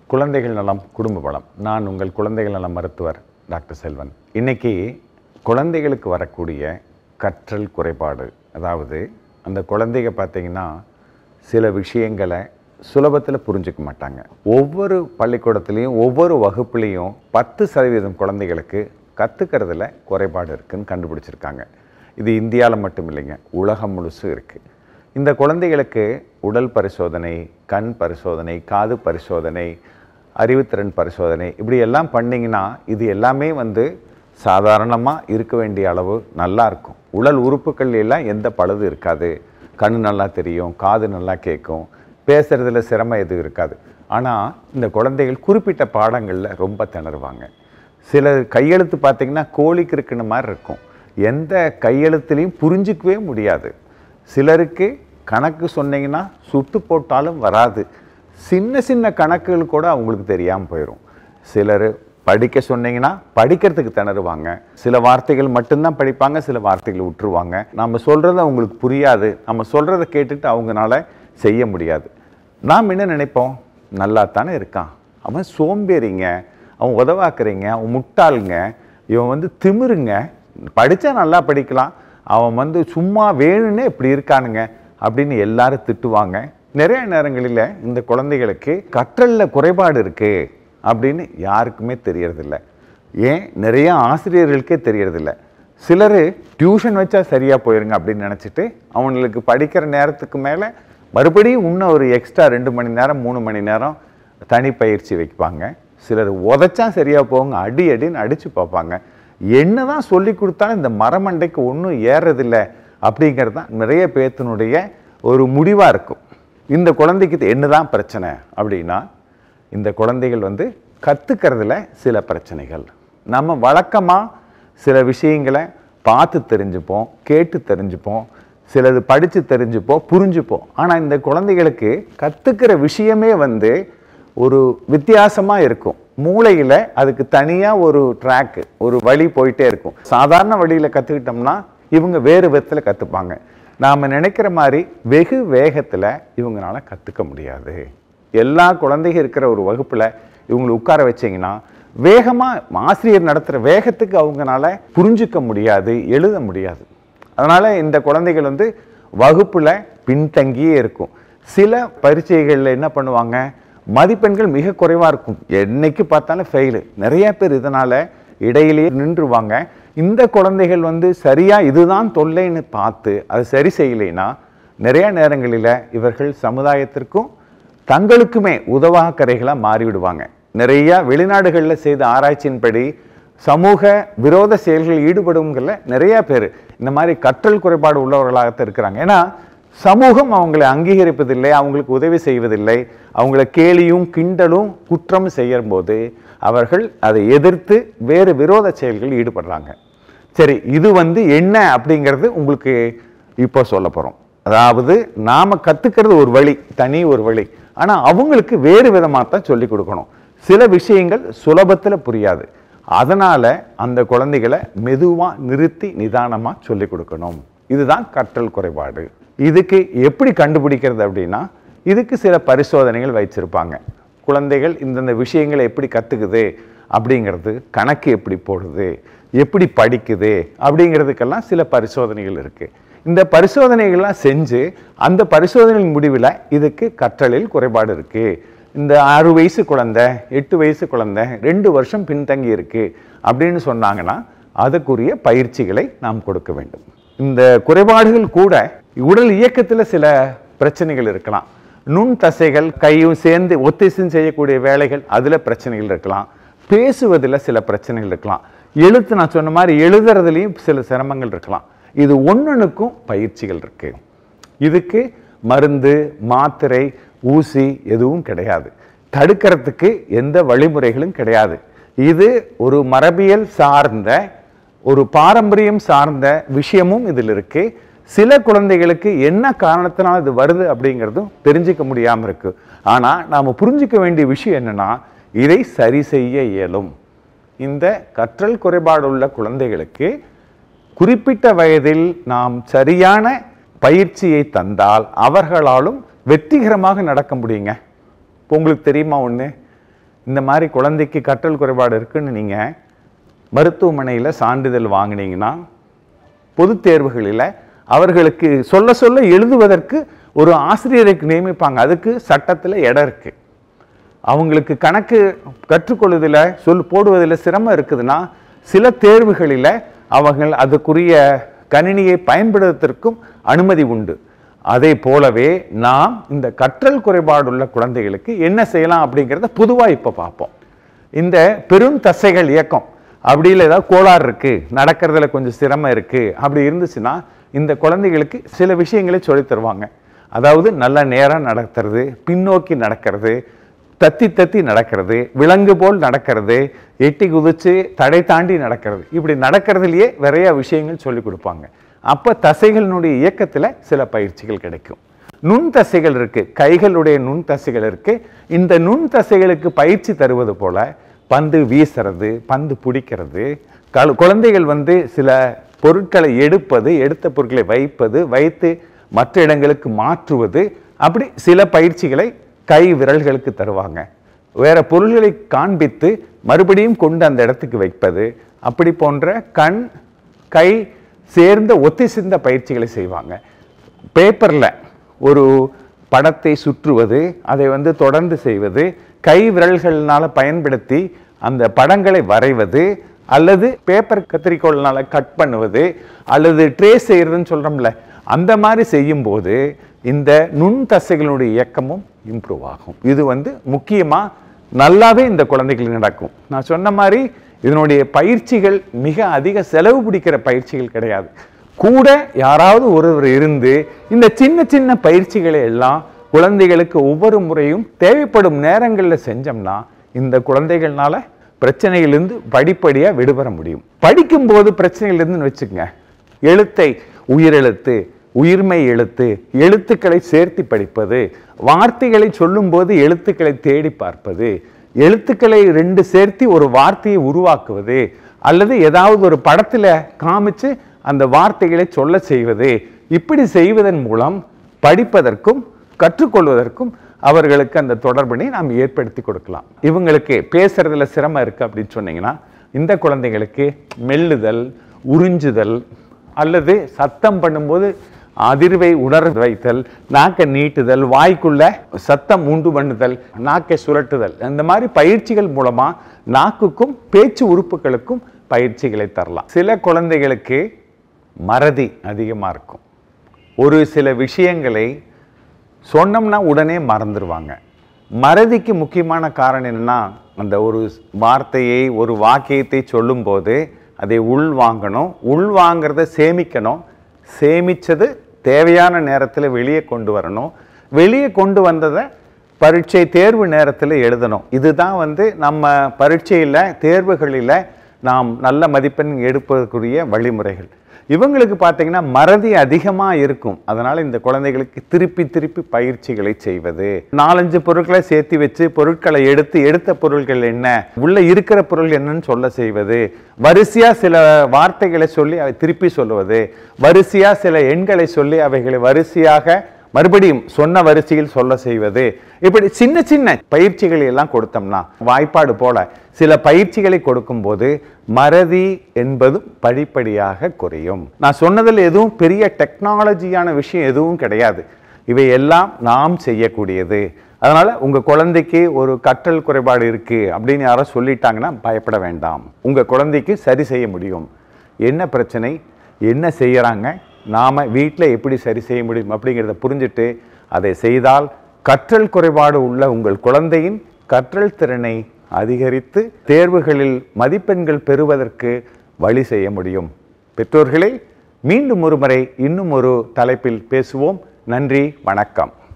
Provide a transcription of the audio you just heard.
குழந்தைகள் நலம் குடும்ப வளம் நான் உங்கள் குழந்தைகள் நலம் மருத்துவர் டாக்டர் செல்வன் இன்னைக்கு குழந்தைகளுக்கு வரக்கூடிய கற்றல் குறைபாடு அதாவது அந்த குழந்தைங்க பார்த்தீங்கன்னா சில விஷயங்களை சுலபத்தில் புரிஞ்சுக்க மாட்டாங்க ஒவ்வொரு பள்ளிக்கூடத்துலேயும் ஒவ்வொரு வகுப்புலேயும் பத்து சதவீதம் குழந்தைகளுக்கு கற்றுக்கிறதுல குறைபாடு இருக்குன்னு கண்டுபிடிச்சிருக்காங்க இது இந்தியாவில் மட்டும் இல்லைங்க உலகம் முழுசும் இருக்குது இந்த குழந்தைகளுக்கு உடல் பரிசோதனை கண் பரிசோதனை காது பரிசோதனை அறிவுத்திறன் பரிசோதனை இப்படி எல்லாம் பண்ணிங்கன்னா இது எல்லாமே வந்து சாதாரணமாக இருக்க வேண்டிய அளவு நல்லா இருக்கும் உடல் உறுப்புகள் எல்லாம் எந்த பழுது இருக்காது கண் நல்லா தெரியும் காது நல்லா கேட்கும் பேசுறதுல சிரமம் எதுவும் இருக்காது ஆனால் இந்த குழந்தைகள் குறிப்பிட்ட பாடங்களில் ரொம்ப திணறுவாங்க சில கையெழுத்து பார்த்தீங்கன்னா கோழிக்கு இருக்குன மாதிரி இருக்கும் எந்த கையெழுத்துலையும் புரிஞ்சிக்கவே முடியாது சிலருக்கு கணக்கு சொன்னீங்கன்னா சுட்டு போட்டாலும் வராது சின்ன சின்ன கணக்குகள் கூட அவங்களுக்கு தெரியாமல் போயிடும் சிலர் படிக்க சொன்னீங்கன்னா படிக்கிறதுக்கு திணறுவாங்க சில வார்த்தைகள் மட்டும்தான் படிப்பாங்க சில வார்த்தைகள் விட்டுருவாங்க நம்ம சொல்கிறது அவங்களுக்கு புரியாது நம்ம சொல்கிறத கேட்டுட்டு அவங்கனால செய்ய முடியாது நாம் என்ன நினைப்போம் நல்லா தானே இருக்கான் அவன் சோம்பேறிங்க அவன் உதவாக்குறீங்க அவன் முட்டாளுங்க இவன் வந்து திமிருங்க படித்தா நல்லா படிக்கலாம் அவன் வந்து சும்மா வேணும்னே இப்படி இருக்கானுங்க அப்படின்னு எல்லாரும் திட்டுவாங்க நிறைய நேரங்களில் இந்த குழந்தைகளுக்கு கற்றலில் குறைபாடு இருக்கு அப்படின்னு யாருக்குமே தெரியறதில்ல ஏன் நிறைய ஆசிரியர்களுக்கே தெரியறதில்ல சிலர் டியூஷன் வச்சா சரியாக போயிருங்க அப்படின்னு நினச்சிட்டு அவங்களுக்கு படிக்கிற நேரத்துக்கு மேலே மறுபடியும் இன்னும் ஒரு எக்ஸ்ட்ரா ரெண்டு மணி நேரம் மூணு மணி நேரம் தனி பயிற்சி வைப்பாங்க சிலர் உதைச்சா சரியாக போங்க அடி அடின்னு அடித்து பார்ப்பாங்க என்ன தான் சொல்லி கொடுத்தாலும் இந்த மரமண்டைக்கு ஒன்றும் ஏறதில்லை அப்படிங்கிறது தான் நிறைய பேத்தினுடைய ஒரு முடிவாக இருக்கும் இந்த குழந்தைக்கு என்ன தான் பிரச்சனை அப்படின்னா இந்த குழந்தைகள் வந்து கற்றுக்கிறதுல சில பிரச்சனைகள் நம்ம வழக்கமாக சில விஷயங்களை பார்த்து தெரிஞ்சுப்போம் கேட்டு தெரிஞ்சுப்போம் சிலது படித்து தெரிஞ்சுப்போம் புரிஞ்சுப்போம் ஆனால் இந்த குழந்தைகளுக்கு கற்றுக்கிற விஷயமே வந்து ஒரு வித்தியாசமாக இருக்கும் மூளையில் அதுக்கு தனியாக ஒரு ட்ராக்கு ஒரு வழி போயிட்டே இருக்கும் சாதாரண வழியில் கற்றுக்கிட்டோம்னா இவங்க வேறு விதத்தில் கற்றுப்பாங்க நாம் நினைக்கிற மாதிரி வெகு வேகத்தில் இவங்களால கற்றுக்க முடியாது எல்லா குழந்தைங்க இருக்கிற ஒரு வகுப்பில் இவங்களை உட்கார வச்சிங்கன்னா வேகமாக ஆசிரியர் நடத்துகிற வேகத்துக்கு அவங்கனால புரிஞ்சுக்க முடியாது எழுத முடியாது அதனால் இந்த குழந்தைகள் வந்து வகுப்பில் பின்தங்கியே இருக்கும் சில பரீட்சைகளில் என்ன பண்ணுவாங்க மதிப்பெண்கள் மிக குறைவாக இருக்கும் என்னைக்கு பார்த்தாலும் ஃபெயிலு நிறைய பேர் இதனால் இடையிலேயே நின்றுவாங்க இந்த குழந்தைகள் வந்து சரியாக இதுதான் தொல்லைன்னு பார்த்து அது சரி செய்யலைன்னா நிறைய நேரங்களில் இவர்கள் சமுதாயத்திற்கும் தங்களுக்குமே உதவாக்கரைகளாக மாறிவிடுவாங்க நிறைய வெளிநாடுகளில் செய்த ஆராய்ச்சியின்படி சமூக விரோத செயல்களில் ஈடுபடுவங்கள நிறைய பேர் இந்த மாதிரி கற்றல் குறைபாடு உள்ளவர்களாகத்தான் இருக்கிறாங்க ஏன்னா சமூகம் அவங்களை அங்கீகரிப்பதில்லை அவங்களுக்கு உதவி செய்வதில்லை அவங்கள கேலியும் கிண்டலும் குற்றம் செய்யும் போது அவர்கள் அதை எதிர்த்து வேறு விரோத செயல்களில் ஈடுபடுறாங்க சரி இது வந்து என்ன அப்படிங்கிறது உங்களுக்கு இப்போ சொல்ல போகிறோம் அதாவது நாம் கற்றுக்கிறது ஒரு வழி தனி ஒரு வழி ஆனால் அவங்களுக்கு வேறு விதமாக தான் சொல்லி கொடுக்கணும் சில விஷயங்கள் சுலபத்தில் புரியாது அதனால் அந்த குழந்தைகளை மெதுவாக நிறுத்தி நிதானமாக சொல்லி கொடுக்கணும் இதுதான் கற்றல் குறைபாடு இதுக்கு எப்படி கண்டுபிடிக்கிறது அப்படின்னா இதுக்கு சில பரிசோதனைகள் வைச்சிருப்பாங்க குழந்தைகள் இந்தந்த விஷயங்களை எப்படி கற்றுக்குது அப்படிங்கிறது கணக்கு எப்படி போடுது எப்படி படிக்குது அப்படிங்கிறதுக்கெல்லாம் சில பரிசோதனைகள் இருக்குது இந்த பரிசோதனைகள்லாம் செஞ்சு அந்த பரிசோதனையின் முடிவில் இதுக்கு கற்றலில் குறைபாடு இருக்குது இந்த ஆறு வயசு குழந்தை எட்டு வயசு குழந்தை ரெண்டு வருஷம் பின்தங்கி இருக்கு அப்படின்னு சொன்னாங்கன்னா அதுக்குரிய பயிற்சிகளை நாம் கொடுக்க வேண்டும் இந்த குறைபாடுகள் கூட உடல் இயக்கத்தில் சில பிரச்சனைகள் இருக்கலாம் நுண் தசைகள் கையும் சேர்ந்து ஒத்திசைந்து செய்யக்கூடிய வேலைகள் அதில் பிரச்சனைகள் இருக்கலாம் பேசுவதில் சில பிரச்சனைகள் இருக்கலாம் எழுத்து நான் சொன்ன மாதிரி எழுதுறதுலேயும் சில சிரமங்கள் இருக்கலாம் இது ஒன்னொன்றுக்கும் பயிற்சிகள் இருக்கு இதுக்கு மருந்து மாத்திரை ஊசி எதுவும் கிடையாது தடுக்கிறதுக்கு எந்த வழிமுறைகளும் கிடையாது இது ஒரு மரபியல் சார்ந்த ஒரு பாரம்பரியம் சார்ந்த விஷயமும் இதில் இருக்கு சில குழந்தைகளுக்கு என்ன காரணத்தினால் இது வருது அப்படிங்கிறதும் தெரிஞ்சுக்க முடியாமல் இருக்கு ஆனால் நாம் புரிஞ்சுக்க வேண்டிய விஷயம் என்னன்னா இதை சரி செய்ய இயலும் இந்த கற்றல் குறைபாடு உள்ள குழந்தைகளுக்கு குறிப்பிட்ட வயதில் நாம் சரியான பயிற்சியை தந்தால் அவர்களாலும் வெற்றிகரமாக நடக்க முடியுங்க இப்போ உங்களுக்கு தெரியுமா ஒன்று இந்த மாதிரி குழந்தைக்கு கற்றல் குறைபாடு இருக்குன்னு நீங்கள் மருத்துவமனையில் சான்றிதழ் வாங்கினீங்கன்னா பொதுத் தேர்வுகளில் அவர்களுக்கு சொல்ல சொல்ல எழுதுவதற்கு ஒரு ஆசிரியருக்கு நியமிப்பாங்க அதுக்கு சட்டத்தில் இடம் இருக்கு அவங்களுக்கு கணக்கு கற்றுக்கொள்வதில் சொல் போடுவதில் சிரமம் இருக்குதுன்னா சில தேர்வுகளில் அவர்கள் அதுக்குரிய கணினியை பயன்படுத்துவதற்கும் அனுமதி உண்டு அதே போலவே நாம் இந்த கற்றல் குறைபாடுள்ள குழந்தைகளுக்கு என்ன செய்யலாம் அப்படிங்கிறத பொதுவாக இப்போ பார்ப்போம் இந்த பெரும் தசைகள் இயக்கம் அப்படி இல்லை ஏதாவது கோளாறு இருக்கு நடக்கிறதுல கொஞ்சம் சிரமம் இருக்கு அப்படி இருந்துச்சுன்னா இந்த குழந்தைகளுக்கு சில விஷயங்களை சொல்லித் தருவாங்க அதாவது நல்ல நேரம் நடக்கிறது பின்னோக்கி நடக்கிறது தத்தி தத்தி நடக்கிறது விலங்கு போல் நடக்கிறது எட்டி குதிச்சு தடை தாண்டி நடக்கிறது இப்படி நடக்கிறதுலயே நிறைய விஷயங்கள் சொல்லி கொடுப்பாங்க அப்ப தசைகளினுடைய இயக்கத்துல சில பயிற்சிகள் கிடைக்கும் நுண் தசைகள் இருக்கு கைகளுடைய நுண் தசைகள் இருக்கு இந்த நுண் தசைகளுக்கு பயிற்சி தருவது போல பந்து வீசுறது பந்து பிடிக்கிறது கல்- குழந்தைகள் வந்து சில பொருட்களை எடுப்பது எடுத்த பொருட்களை வைப்பது வைத்து மற்ற இடங்களுக்கு மாற்றுவது அப்படி சில பயிற்சிகளை கை விரல்களுக்கு தருவாங்க வேற பொருள்களை காண்பித்து மறுபடியும் கொண்டு அந்த இடத்துக்கு வைப்பது அப்படி போன்ற கண் கை சேர்ந்த ஒத்திசைந்த பயிற்சிகளை செய்வாங்க பேப்பரில் ஒரு படத்தை சுற்றுவது அதை வந்து தொடர்ந்து செய்வது கை விரல்கள்னால பயன்படுத்தி அந்த படங்களை வரைவது அல்லது பேப்பர் கத்திரிக்கோள்னால கட் பண்ணுவது அல்லது ட்ரேஸ் செய்யறதுன்னு சொல்றோம்ல அந்த மாதிரி செய்யும்போது இந்த நுண் தசைகளுடைய இயக்கமும் இம்ப்ரூவ் ஆகும் இது வந்து முக்கியமா நல்லாவே இந்த குழந்தைகளுக்கு நடக்கும் நான் சொன்ன மாதிரி இதனுடைய பயிற்சிகள் மிக அதிக செலவு பிடிக்கிற பயிற்சிகள் கிடையாது கூட யாராவது ஒருவர் இருந்து இந்த சின்ன சின்ன பயிற்சிகளை எல்லாம் குழந்தைகளுக்கு ஒவ்வொரு முறையும் தேவைப்படும் நேரங்களில் செஞ்சோம்னா இந்த குழந்தைகள்னால பிரச்சனையிலிருந்து படிப்படியா விடுபட முடியும் படிக்கும்போது பிரச்சனைகள் இருந்துன்னு வச்சுக்கங்க எழுத்தை உயிரெழுத்து உயிர்மை எழுத்து எழுத்துக்களை சேர்த்து படிப்பது வார்த்தைகளை சொல்லும்போது எழுத்துக்களை தேடி பார்ப்பது எழுத்துக்களை ரெண்டு சேர்த்து ஒரு வார்த்தையை உருவாக்குவது அல்லது ஏதாவது ஒரு படத்துல காமிச்சு அந்த வார்த்தைகளை சொல்ல செய்வது இப்படி செய்வதன் மூலம் படிப்பதற்கும் கற்றுக்கொள்வதற்கும் அவர்களுக்கு அந்த தொடர்பினை நாம் ஏற்படுத்தி கொடுக்கலாம் இவங்களுக்கு பேசுறதுல சிரமம் இருக்கு அப்படின்னு சொன்னீங்கன்னா இந்த குழந்தைகளுக்கு மெல்லுதல் உறிஞ்சுதல் அல்லது சத்தம் பண்ணும்போது அதிர்வை உணர வைத்தல் நாக்கை நீட்டுதல் வாய்க்குள்ள சத்தம் உண்டு பண்ணுதல் நாக்கை சுரட்டுதல் இந்த மாதிரி பயிற்சிகள் மூலமா நாக்குக்கும் பேச்சு உறுப்புகளுக்கும் பயிற்சிகளை தரலாம் சில குழந்தைகளுக்கு மறதி அதிகமாக இருக்கும் ஒரு சில விஷயங்களை சொன்னோம்னா உடனே மறந்துடுவாங்க மறதிக்கு முக்கியமான காரணம் என்னன்னா அந்த ஒரு வார்த்தையை ஒரு வாக்கியத்தை சொல்லும்போது அதை உள் வாங்கணும் உள் வாங்குறத சேமிக்கணும் சேமிச்சது தேவையான நேரத்தில் வெளியே கொண்டு வரணும் வெளியே கொண்டு வந்ததை பரீட்சை தேர்வு நேரத்தில் எழுதணும் இதுதான் வந்து நம்ம பரீட்சையில் தேர்வுகளில் நாம் நல்ல மதிப்பெண் எடுப்பதற்குரிய வழிமுறைகள் இவங்களுக்கு பார்த்தீங்கன்னா மறதி அதிகமாக இருக்கும் அதனால இந்த குழந்தைகளுக்கு திருப்பி திருப்பி பயிற்சிகளை செய்வது நாலஞ்சு பொருட்களை சேர்த்து வச்சு பொருட்களை எடுத்து எடுத்த பொருட்கள் என்ன உள்ள இருக்கிற பொருள் என்னன்னு சொல்ல செய்வது வரிசையா சில வார்த்தைகளை சொல்லி அதை திருப்பி சொல்லுவது வரிசையா சில எண்களை சொல்லி அவைகளை வரிசையாக மறுபடியும் சொன்ன வரிசையில் சொல்ல செய்வது இப்படி சின்ன சின்ன பயிற்சிகளை எல்லாம் கொடுத்தோம்னா வாய்ப்பாடு போல சில பயிற்சிகளை கொடுக்கும்போது மறதி என்பதும் படிப்படியாக குறையும் நான் சொன்னதில் எதுவும் பெரிய டெக்னாலஜியான விஷயம் எதுவும் கிடையாது இவை எல்லாம் நாம் செய்யக்கூடியது அதனால உங்க குழந்தைக்கு ஒரு கற்றல் குறைபாடு இருக்கு அப்படின்னு யாரோ சொல்லிட்டாங்கன்னா பயப்பட வேண்டாம் உங்க குழந்தைக்கு சரி செய்ய முடியும் என்ன பிரச்சனை என்ன செய்யறாங்க நாம வீட்டில் எப்படி சரி செய்ய முடியும் அப்படிங்கிறத புரிஞ்சுட்டு அதை செய்தால் கற்றல் குறைபாடு உள்ள உங்கள் குழந்தையின் கற்றல் திறனை அதிகரித்து தேர்வுகளில் மதிப்பெண்கள் பெறுவதற்கு வழி செய்ய முடியும் பெற்றோர்களே மீண்டும் ஒருமுறை இன்னும் ஒரு தலைப்பில் பேசுவோம் நன்றி வணக்கம்